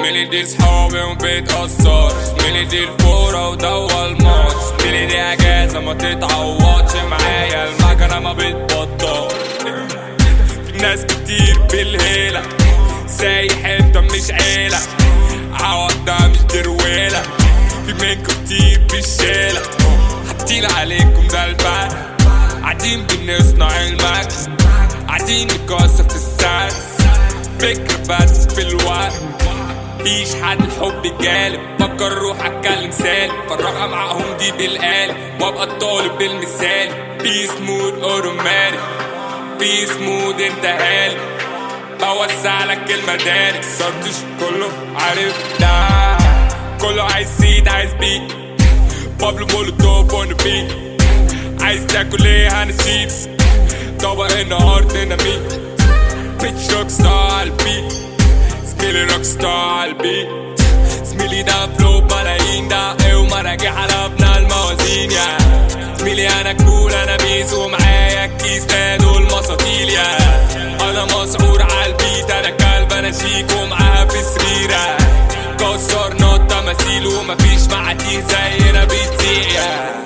زميلي دي صحابي وبيتأثر زميلي دي الفورة وده الماتش زميلي دي اجازة ما تتعوضش معايا المكنة ما بتبطل ناس كتير بالهيلة سايح انت مش عيلة عوض ده مش درويلة في منكم كتير بالشيلة حاطين عليكم ده البعد قاعدين بنصنع المكس قاعدين نكسر في السعر فكرة بس في الوقت مفيش حد الحب جالب فكر روح اتكلم سالم فرغها معاهم دي بالقالب وابقى الطالب بالمثال بيس مود اوتوماتيك بيس مود انت هالي بوسع لك المدارك صرتش كله عارف ده كله عايز سيد عايز بيت بابلو مولوتوف اون بيت عايز تاكل ايه هنسيب طبق النهارده ديناميت بيتش روك ستار على البيت زميلي روك ستار على البيت زميلي ده فلو بلايين ده ايه ومراجع على ابن الموازين يا زميلي انا كول انا بيز ومعايا الكيس ده دول مساطيل يا انا مسعور على البيت انا كلب انا شيك ومعاها في سريرة كسرنا التماثيل ومفيش معاتيه زينا بتزيق يا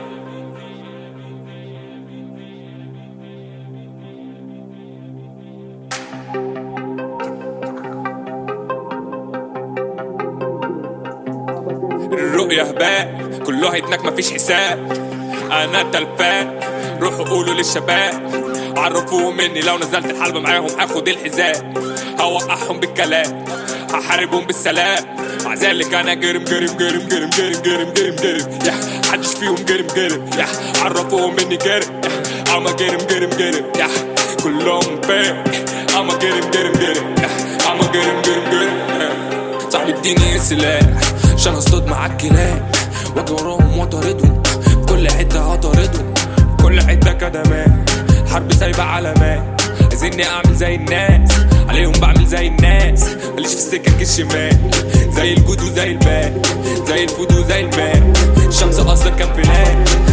الرؤية هباء كله هيتنك مفيش حساب انا تلفان روحوا قولوا للشباب عرفوهم اني لو نزلت الحلبة معاهم هاخد الحذاء هوقعهم بالكلام هحاربهم بالسلام مع ذلك انا جرم جرم جرم جرم جرم جرم جرم جرم يا محدش فيهم جرم جرم يا عرفوهم اني جرم يا اما جرم جرم جرم يا كلهم فاهم اما جرم جرم جرم يا اما جرم جرم جرم صاحبي اديني سلاح عشان اصطاد مع الكلاب واجي وراهم واطاردهم في كل حته هطاردهم في كل حته كدمات حرب سايبه علامات عايزيني اعمل زي الناس عليهم بعمل زي الناس ماليش في السكك الشمال زي الجود وزي الباك زي الفود وزي الباك الشمس اصلا كان فلاك